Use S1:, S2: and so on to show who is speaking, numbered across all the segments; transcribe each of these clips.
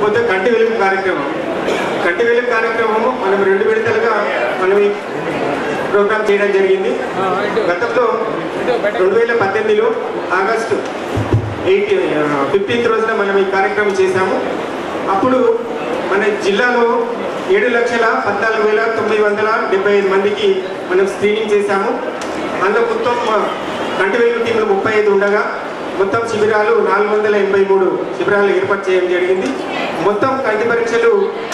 S1: ఇకపోతే కంటి వెలుగు కార్యక్రమం కంటి వెలుగు కార్యక్రమము మనం రెండు విడతలుగా మనం ఈ ప్రోగ్రామ్ చేయడం జరిగింది గతంలో రెండు వేల పద్దెనిమిదిలో ఆగస్టు ఎయిట్ ఫిఫ్టీన్త్ రోజున మనం ఈ కార్యక్రమం చేశాము అప్పుడు మన జిల్లాలో ఏడు లక్షల పద్నాలుగు వేల తొమ్మిది వందల డెబ్బై ఐదు మందికి మనం స్క్రీనింగ్ చేశాము అందులో మొత్తం కంటి వెలుగు టీంలు ముప్పై ఐదు ఉండగా మొత్తం శిబిరాలు నాలుగు వందల ఎనభై మూడు శిబిరాలు ఏర్పాటు చేయడం జరిగింది మొత్తం కంటి పరీక్షలు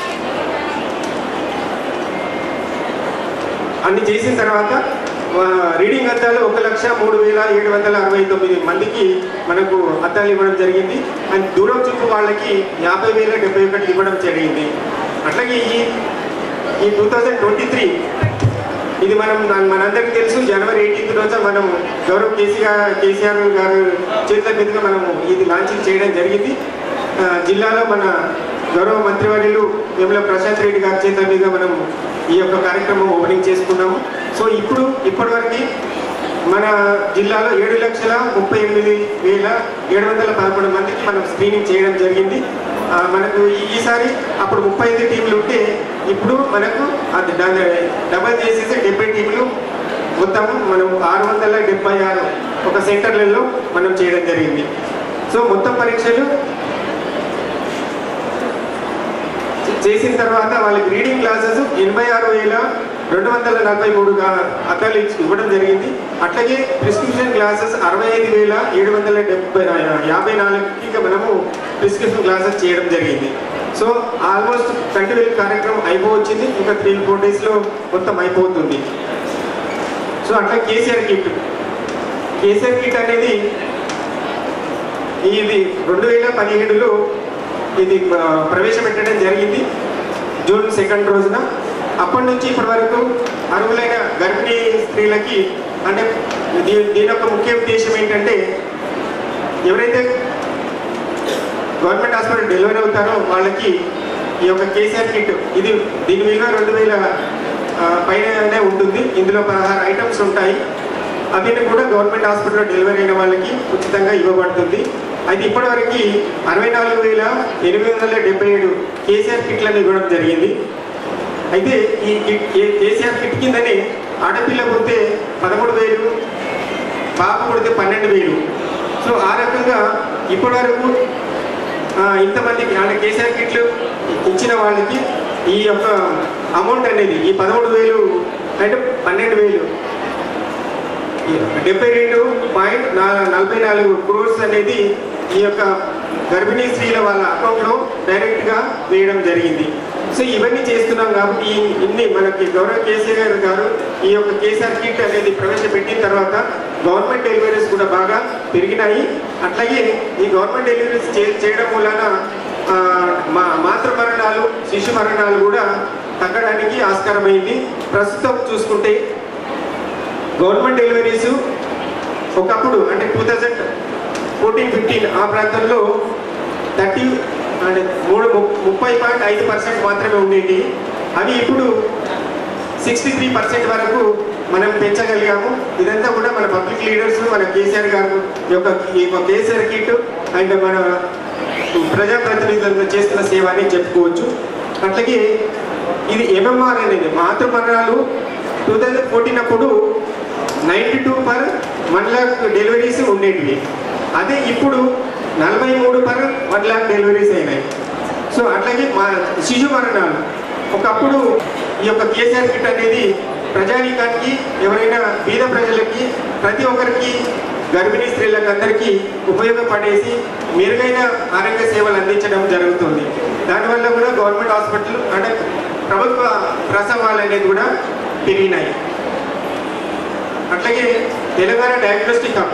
S1: అన్ని చేసిన తర్వాత ఆ, రీడింగ్ అద్దాలు ఒక లక్ష మూడు వేల ఏడు వందల అరవై తొమ్మిది మందికి మనకు అద్దాలు ఇవ్వడం జరిగింది అండ్ దూరం చూపు వాళ్ళకి యాభై వేల డెబ్బై ఒకటి ఇవ్వడం జరిగింది అట్లాగే ఈ ఈ టూ థౌజండ్ ట్వంటీ త్రీ ఇది మనం మన- మనందరికీ తెలుసు జనవరి ఎయిటీన్త్ రోజు మనం గౌరవ్ కేసీఆర్ కేసీఆర్ గారు చేతుల మీదుగా మనము ఇది లాంచింగ్ చేయడం జరిగింది ఆ, జిల్లాలో మన గౌరవ మంత్రివర్యులు వేముల ప్రశాంత్ రెడ్డి గారి చేతుల మీదుగా మనం ఈ యొక్క కార్యక్రమం ఓపెనింగ్ చేసుకున్నాము సో ఇప్పుడు ఇప్పటివరకు మన జిల్లాలో ఏడు లక్షల ముప్పై ఎనిమిది వేల ఏడు వందల పదకొండు మందికి మనం స్క్రీనింగ్ చేయడం జరిగింది ఆ, మనకు ఈ- ఈసారి అప్పుడు ముప్పై ఐదు టీంలు ఉంటే ఇప్పుడు మనకు అది దాన్ని డబల్ చేసేసి డెబ్బై టీంలు మొత్తం మనం ఆరు వందల డెబ్బై ఆరు ఒక సెంటర్లలో మనం చేయడం జరిగింది సో మొత్తం పరీక్షలు చే- చేసిన తర్వాత వాళ్ళకి రీడింగ్ క్లాసెస్ ఎనభై ఆరు వేల రెండు వందల నలభై మూడుగా అద్దాలు ఇచ్చి ఇవ్వడం జరిగింది అట్లాగే ప్రిస్క్రిప్షన్ క్లాసెస్ అరవై ఐదు వేల ఏడు వందల డెబ్బై యాభై నాలుగుకి మనము ప్రిస్క్రిప్షన్ క్లాసెస్ చేయడం జరిగింది సో ఆల్మోస్ట్ కంటి వెలుగు కార్యక్రమం అయిపోవచ్చింది ఇంకా త్రీ ఫోర్ డేస్లో మొత్తం అయిపోతుంది సో అట్లా కేసీఆర్ కిట్ కేసీఆర్ కిట్ అనేది ఇది రెండు వేల పదిహేడులో ఇది ఆ, ప్రవేశపెట్టడం జరిగింది జూన్ సెకండ్ రోజున అప్పటి నుంచి ఇప్పటి వరకు అర్హులైన గర్భిణీ స్త్రీలకి అంటే దీ- దీని యొక్క ముఖ్య ఉద్దేశం ఏంటంటే ఎవరైతే గవర్నమెంట్ హాస్పిటల్ డెలివరీ అవుతారో వాళ్ళకి ఈ యొక్క కేసీఆర్ కిట్ ఇది దీని విలువ రెండు వేల ఆ, పైననే ఉంటుంది ఇందులో పదహారు ఐటమ్స్ ఉంటాయి అవి కూడా గవర్నమెంట్ హాస్పిటల్లో డెలివరీ అయిన వాళ్ళకి ఉచితంగా ఇవ్వబడుతుంది అయితే ఇప్పటివరకు అరవై నాలుగు వేల ఎనిమిది వందల డెబ్బై ఏడు కేసీఆర్ కిట్లను ఇవ్వడం జరిగింది అయితే ఈ కిట్ కే- కేసీఆర్ కిట్ కిందనే ఆడపిల్ల పుడితే పదమూడు వేలు పాప పుడితే పన్నెండు వేలు సో ఆ రకంగా ఇప్పటివరకు ఆ, ఇంతమందికి అంటే కేసీఆర్ కిట్లు ఇచ్చిన వాళ్ళకి ఈ యొక్క అమౌంట్ అనేది ఈ పదమూడు వేలు అంటే పన్నెండు వేలు డెబ్బై రెండు పాయింట్ నలభై నాలుగు క్రోర్స్ అనేది ఈ యొక్క గర్భిణీ స్త్రీల వాళ్ళ అకౌంట్లో డైరెక్ట్గా వేయడం జరిగింది సో ఇవన్నీ చేస్తున్నాం కాబట్టి ఈ- ఇన్ని మనకి గౌరవ కేసీఆర్ గారు ఈ యొక్క కేసీఆర్ కిట్ అనేది ప్రవేశపెట్టిన తర్వాత గవర్నమెంట్ డెలివరీస్ కూడా బాగా పెరిగినాయి అట్లాగే ఈ గవర్నమెంట్ డెలివరీస్ చే- చేయడం వలన ఆ, మా మాతృ మరణాలు శిశు మరణాలు కూడా తగ్గడానికి ఆస్కారమైంది ప్రస్తుతం చూసుకుంటే గవర్నమెంట్ డెలివరీస్ ఒకప్పుడు అంటే టూ థౌజండ్ ఫోర్టీన్ ఫిఫ్టీన్ ఆ ప్రాంతంలో థర్టీ అంటే మూడు ము- ముప్పై పాయింట్ ఐదు పర్సెంట్ మాత్రమే ఉండేవి అవి ఇప్పుడు సిక్స్టీ త్రీ పర్సెంట్ వరకు మనం పెంచగలిగాము ఇదంతా కూడా మన పబ్లిక్ లీడర్స్ మన కేసీఆర్ గారు యొక్క ఈ యొక్క కేసీఆర్ కిట్ అండ్ మన ప్రజాప్రతినిధులు చేస్తున్న సేవ అని చెప్పుకోవచ్చు అట్లాగే ఇది ఎంఎంఆర్ అనేది మాతృ మరణాలు టూ థౌజండ్ ఫోర్టీన్ అప్పుడు ninety two per one lakh deliveries ఉండేటివి అదే ఇప్పుడు నలభై మూడు పర్ వన్ ల్యాక్ డెలివరీస్ అయినాయి సో అట్లాగే మా శిశు మరణాలు ఒకప్పుడు ఈ యొక్క కేసీఆర్ కిట్ అనేది ప్రజానీకానికి ఎవరైనా బీద ప్రజలకి ప్రతి ఒక్కరికి గర్భిణీ స్త్రీలకు అందరికీ ఉపయోగపడేసి మెరుగైన ఆరోగ్య సేవలు అందించడం జరుగుతుంది దానివల్ల కూడా గవర్నమెంట్ హాస్పిటల్ అంటే ప్రభుత్వ ప్రసవాలు అనేది కూడా పెరిగినాయి అట్లాగే తెలంగాణ డయాగ్నోస్టిక్ హబ్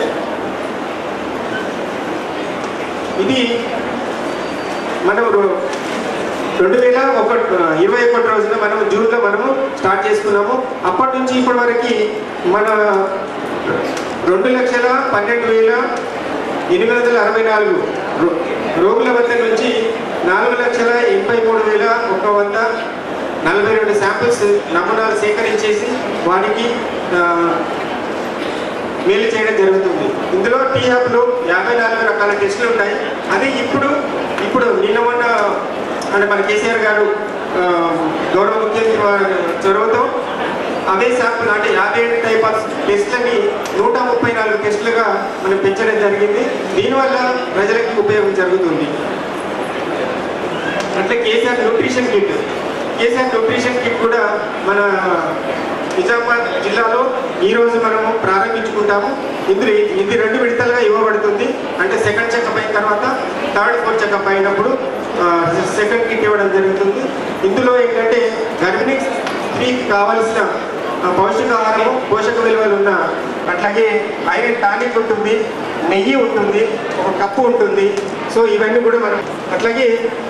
S1: ఇది మనం రో- రెండు వేల ఒక ఇరవై ఒకటి రోజున మనం జూన్లో మనము స్టార్ట్ చేసుకున్నాము అప్పటి నుంచి ఇప్పటి వరకు మన రెండు లక్షల పన్నెండు వేల ఎనిమిది వందల అరవై నాలుగు రో- రోగుల వద్ద నుంచి నాలుగు లక్షల ఎనభై మూడు వేల ఒక వంద నలభై రెండు శాంపిల్స్ నమూనాలు సేకరించేసి వారికి ఆ, మేలు చేయడం జరుగుతుంది ఇందులో టీ యాప్లో యాభై నాలుగు రకాల టెస్టులు ఉంటాయి అదే ఇప్పుడు ఇప్పుడు నిన్న మొన్న అంటే మన కేసీఆర్ గారు ఆ, గౌరవ ముఖ్యమంత్రి వారి చొరవతో అవే శాంపుల్ అంటే యాభై ఏడు టైప్ ఆఫ్ టెస్ట్లని నూట ముప్పై నాలుగు టెస్టులుగా మనం పెంచడం జరిగింది దీనివల్ల ప్రజలకు ఉపయోగం జరుగుతుంది అంటే KCR nutrition kit KCR nutrition kit కూడా మన నిజామాబాద్ జిల్లాలో ఈ రోజు మనము ప్రారంభించుకుంటాము ఇందులో ఇది రెండు విడతలుగా ఇవ్వబడుతుంది అంటే సెకండ్ చెకప్ అయిన తర్వాత థర్డ్ ఫోర్త్ చెకప్ అయినప్పుడు సెకండ్ కిట్ ఇవ్వడం జరుగుతుంది ఇందులో ఏంటంటే గర్భిణీ స్త్రీకి కావాల్సిన ఆ, పౌష్టికాహారము పోషక విలువలు ఉన్న అట్లాగే ఐరన్ టానిక్ ఉంటుంది నెయ్యి ఉంటుంది ఒక కప్పు ఉంటుంది సో ఇవన్నీ కూడా మనం అట్లాగే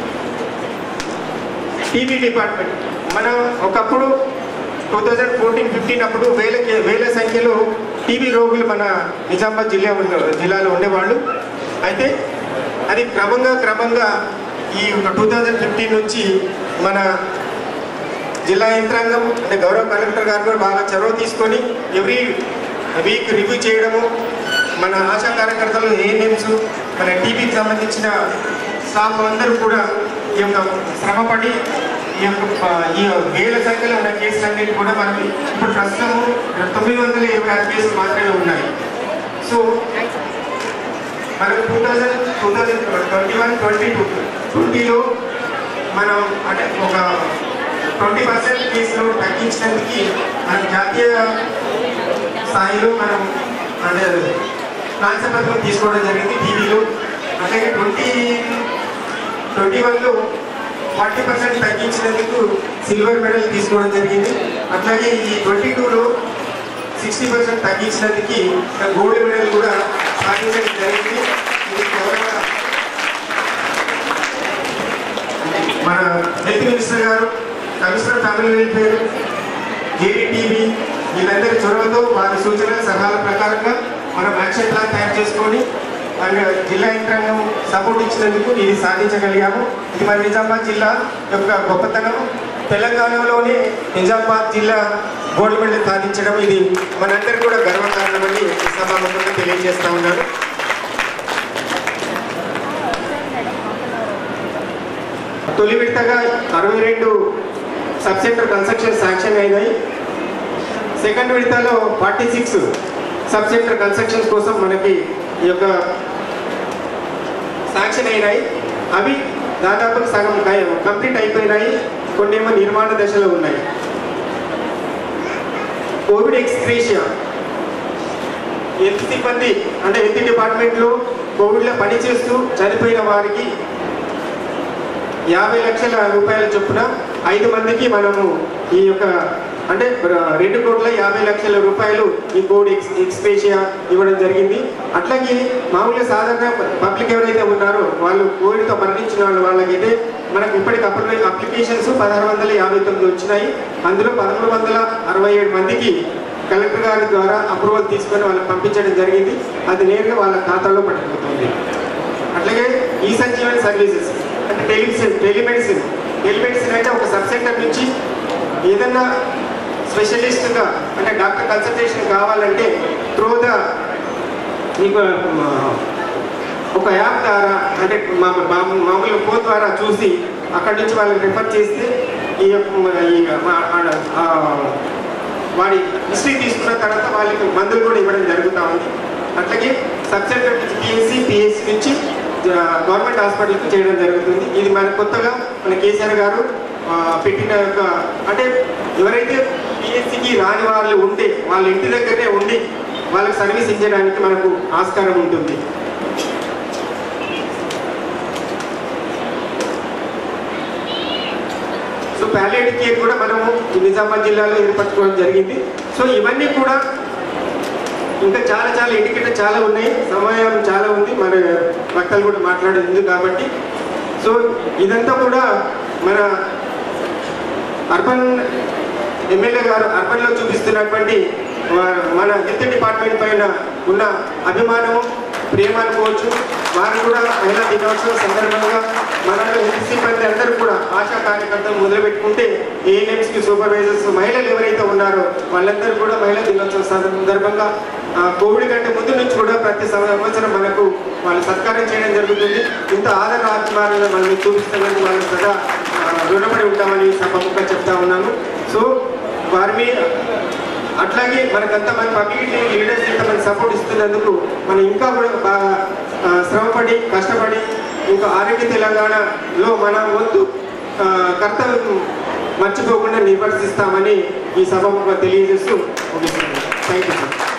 S1: టీబీ డిపార్ట్మెంట్ మనం ఒకప్పుడు టూ థౌజండ్ ఫోర్టీన్ ఫిఫ్టీన్ అప్పుడు వేల వేల సంఖ్యలో టీబీ రోగులు మన నిజామాబాద్ జిల్లా ఉన్న- జిల్లాలో ఉండేవాళ్ళు అయితే అది క్రమంగా క్రమంగా ఈ టూ థౌజండ్ ఫిఫ్టీన్ నుంచి మన జిల్లా యంత్రాంగం అంటే గౌరవ కలెక్టర్ గారు కూడా బాగా చొరవ తీసుకొని ఎవ్రీ వీక్ రివ్యూ చేయడము మన ఆశా కార్యకర్తలు ఏఎన్ఎంస్ మన టీబీకి సంబంధించిన స్టాఫ్ అందరూ కూడా ఈ యొక్క శ్రమపడి ఈ యొక్క ప- ఈ వేల సంఖ్యలో ఉన్న కేసులన్నిటి కూడా మనం ఇప్పుడు ప్రస్తుతం తొమ్మిది వందల ఇరవై ఆరు కేసులు మాత్రమే ఉన్నాయి సో మనకు two thousand two thousand twenty one twenty two ట్వంటీలో మనం అంటే ఒక ట్వంటీ పర్సెంట్ కేసులు తగ్గించడానికి మనం జాతీయ స్థాయిలో మనం అంటే కాన్సెప్ట్ తీసుకోవడం జరిగింది టీవీలో అలాగే ట్వంటీ ట్వంటీ వన్లో ఫార్టీ పర్సెంట్ తగ్గించినందుకు సిల్వర్ మెడల్ తీసుకోవడం జరిగింది అట్లాగే ఈ ట్వంటీ టూలో సిక్స్టీ పర్సెంట్ తగ్గించినందుకు గోల్డ్ మెడల్ కూడా సాధించడం జరిగింది ఇది గౌరవ మన హెల్త్ మినిస్టర్ గారు కమిషనర్ ఫ్యామిలీ వెల్ఫేర్ జేడీటీవీ వీళ్ళందరి చొరవతో వారి సూచనల సలహాల ప్రకారంగా మనం యాక్షన్ ప్లాన్ తయారు చేసుకొని అండ్ జిల్లా యంత్రాంగం సపోర్ట్ ఇచ్చినందుకు ఇది సాధించగలిగాము ఇది మన నిజామాబాద్ జిల్లా యొక్క గొప్పతనం తెలంగాణలోనే నిజామాబాద్ జిల్లా గోల్డ్ మెడల్ సాధించడం ఇది మనందరికీ కూడా గర్వకారణమని ఈ సభాముఖంగా తెలియజేస్తా ఉన్నాను తొలి విడతగా అరవై రెండు సబ్ సెంటర్ కన్స్ట్రక్షన్ శాంక్షన్ అయినాయి సెకండ్ విడతలో forty six sub centre constructions కోసం మనకి ఈ యొక్క శాంక్షన్ అయినాయి అవి దాదాపు సగం కై- కంప్లీట్ అయిపోయినాయి కొన్ని ఏమో నిర్మాణ దశలో ఉన్నాయి కోవిడ్ ఎక్స్క్రీషియా హెల్త్ సిబ్బంది అంటే హెల్త్ డిపార్ట్మెంట్లో కోవిడ్లో పనిచేస్తూ చనిపోయిన వారికి యాభై లక్షల రూపాయల చొప్పున ఐదు మందికి మనము ఈ యొక్క అంటే రెండు కోట్ల యాభై లక్షల రూపాయలు ఈ కోడ్ ఎక్స్ ఎక్స్పేషియా ఇవ్వడం జరిగింది అట్లాగే మామూలుగా సాధారణ పబ్లిక్ ఎవరైతే ఉన్నారో వాళ్ళు కోవిడ్తో మరణించిన వాళ్ళు వాళ్ళకైతే మనకు ఇప్పటికి అప్లి అప్లికేషన్స్ పదహారు వందల యాభై తొమ్మిది వచ్చినాయి అందులో పదమూడు వందల అరవై ఏడు మందికి కలెక్టర్ గారి ద్వారా అప్రూవల్ తీసుకొని వాళ్ళకి పంపించడం జరిగింది అది నేరుగా వాళ్ళ ఖాతాలో పడిపోతుంది అట్లాగే ఈ సంజీవని సర్వీసెస్ అంటే టెలిమెడిసిన్ టెలిమెడిసిన్ టెలిమెడిసిన్ అంటే ఒక సబ్ సెంటర్ నుంచి ఏదన్నా స్పెషలిస్ట్గా అంటే డాక్టర్ కన్సల్టేషన్ కావాలంటే త్రూ ద మీకు ఆ, ఒక యాప్ ద్వారా అంటే మా మా- మామూలుగా ఫోన్ ద్వారా చూసి అక్కడి నుంచి వాళ్ళకి రిఫర్ చేస్తే ఈ యొక్క ఈ మా- ఆడ- ఆ, వాడి హిస్టరీ తీసుకున్న తర్వాత వాళ్ళకి మందులు కూడా ఇవ్వడం జరుగుతూ ఉంది అట్లాగే సబ్ సెంటర్ నుంచి పిఎస్సి పిఎస్సి నుంచి ఆ, గవర్నమెంట్ హాస్పిటల్కి చేయడం జరుగుతుంది ఇది మన కొత్తగా మన కేసీఆర్ గారు ఆ, పెట్టిన యొక్క అంటే ఎవరైతే పిఎస్సికి రాని వాళ్ళు ఉంటే వాళ్ళ ఇంటి దగ్గరే ఉండి వాళ్ళకి సర్వీస్ ఇచ్చడానికి మనకు ఆస్కారం ఉంటుంది సో ప్యాలేటివ్ కేర్ కూడా మనము ఈ నిజామాబాద్ జిల్లాలో ఏర్పరచుకోవడం జరిగింది సో ఇవన్నీ కూడా ఇంకా చాలా చాలా ఇండికేటర్ చాలా ఉన్నాయి సమయం చాలా ఉంది మన వక్తలు కూడా మాట్లాడేది కాబట్టి సో ఇదంతా కూడా మన అర్బన్ ఎమ్మెల్యే గారు అర్బన్లో చూపిస్తున్నటువంటి వా- మన హెల్త్ డిపార్ట్మెంట్ పైన ఉన్న అభిమానము ప్రేమ అనుకోవచ్చు వారు కూడా మహిళా దినోత్సవం సందర్భంగా మన హెల్త్ సిబ్బంది అందరూ కూడా ఆశా కార్యకర్తలు మొదలుపెట్టుకుంటే ఏఎన్ఎంస్కి సూపర్వైజర్స్ మహిళలు ఎవరైతే ఉన్నారో వాళ్ళందరూ కూడా మహిళా దినోత్సవం సందర్భంగా ఆ, కోవిడ్ కంటే ముందు నుంచి కూడా ప్రతి సంవత్సరం మనకు వాళ్ళు సత్కారం చేయడం జరుగుతుంది ఇంత ఆదరణ ఆత్మాలను మనం చూపిస్తున్నందుకు వాళ్ళకి సదా రుణపడి ఉంటామని సభముగా చెప్తా ఉన్నాను సో వారి మీద అట్లాగే మనకు అంతమంది పబ్లిక్ లీడర్స్ ఇంతమంది సపోర్ట్ ఇస్తున్నందుకు మనం ఇంకా కూడా బాగా ఆ, శ్రమపడి కష్టపడి ఇంకా ఆరోగ్య తెలంగాణలో మన వంతు ఆ, కర్తవ్యం మర్చిపోకుండా నిర్వర్తిస్తామని ఈ సభ తెలియజేస్తూ ముగిస్తున్నాను థ్యాంక్ యూ సార్